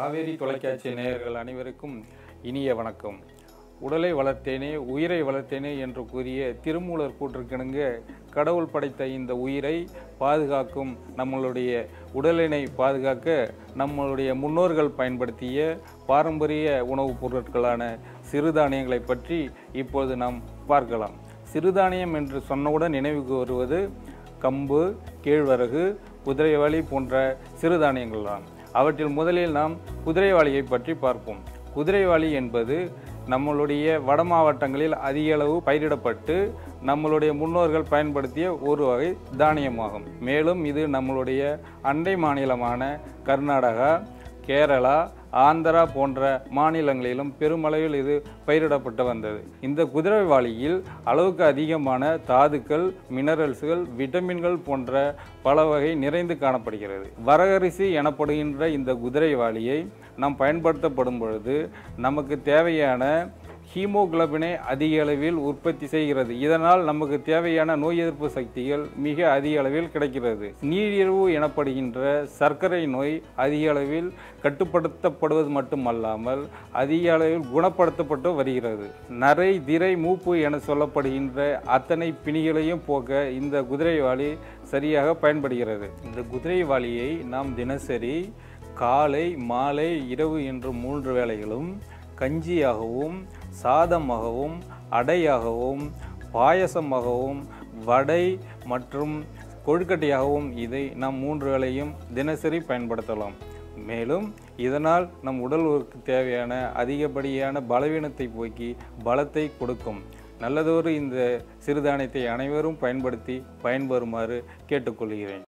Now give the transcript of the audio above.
காவேரி தொலைக்காட்சி நேயர்கள் அனைவருக்கும் இனிய வணக்கம் உடலை வளர்த்தேனே உயிரை வளர்த்தேனே என்று கூறிய திருமூலர் கூற்றுக்கிணங்க கடவுள் படைத்த இந்த உயிரை பாதுகாக்கும் நம்மளுடைய உடலினை பாதுகாக்க நம்மளுடைய முன்னோர்கள் பயன்படுத்திய பாரம்பரிய உணவுப் பொருட்களான சிறுதானியங்களை பற்றி இப்போது நாம் பார்க்கலாம் சிறுதானியம் என்று சொன்னவுடன் நினைவுக்கு வருவது கம்பு கேழ்வரகு குதிரைவாளி போன்ற சிறுதானியங்கள் தான் அவற்றில் முதலில் நாம் குதிரைவாளியை பற்றி பார்ப்போம் குதிரைவாளி என்பது நம்மளுடைய வட மாவட்டங்களில் அதிக அளவு பயிரிடப்பட்டு நம்மளுடைய முன்னோர்கள் பயன்படுத்திய ஒரு வகை தானியமாகும் மேலும் இது நம்மளுடைய அண்டை மாநிலமான கர்நாடகா கேரளா ஆந்திரா போன்ற மாநிலங்களிலும் பெருமளவில் இது பயிரிடப்பட்டு வந்தது இந்த குதிரைவாளியில் அளவுக்கு அதிகமான தாதுக்கள் மினரல்ஸ்கள் விட்டமின்கள் போன்ற பல வகை நிறைந்து காணப்படுகிறது வரகரிசி எனப்படுகின்ற இந்த குதிரைவாளியை நாம் பயன்படுத்தப்படும் பொழுது நமக்கு தேவையான ஹீமோகுளோபினை அதிக அளவில் உற்பத்தி செய்கிறது இதனால் நமக்கு தேவையான நோய் எதிர்ப்பு சக்திகள் மிக அதிக அளவில் கிடைக்கிறது நீரிழிவு எனப்படுகின்ற சர்க்கரை நோய் அதிக அளவில் கட்டுப்படுத்தப்படுவது மட்டுமல்லாமல் அதிக அளவில் குணப்படுத்தப்பட்டு வருகிறது நரை திரை மூப்பு என சொல்லப்படுகின்ற அத்தனை பிணிகளையும் போக்க இந்த குதிரைவாளி சரியாக பயன்படுகிறது இந்த குதிரைவாளியை நாம் தினசரி காலை மாலை இரவு என்று மூன்று வேளைகளும் கஞ்சியாகவும் சாதமாகவும் அடையாகவும் பாயசமாகவும் வடை மற்றும் கொழுக்கட்டையாகவும் இதை நாம் மூன்று வேளையும் தினசரி பயன்படுத்தலாம் மேலும் இதனால் நம் உடலுக்கு தேவையான அதிகப்படியான பலவீனத்தை போக்கி பலத்தை கொடுக்கும் நல்லதொரு இந்த சிறுதானியத்தை அனைவரும் பயன்படுத்தி பயன்பெறுமாறு கேட்டுக்கொள்கிறேன்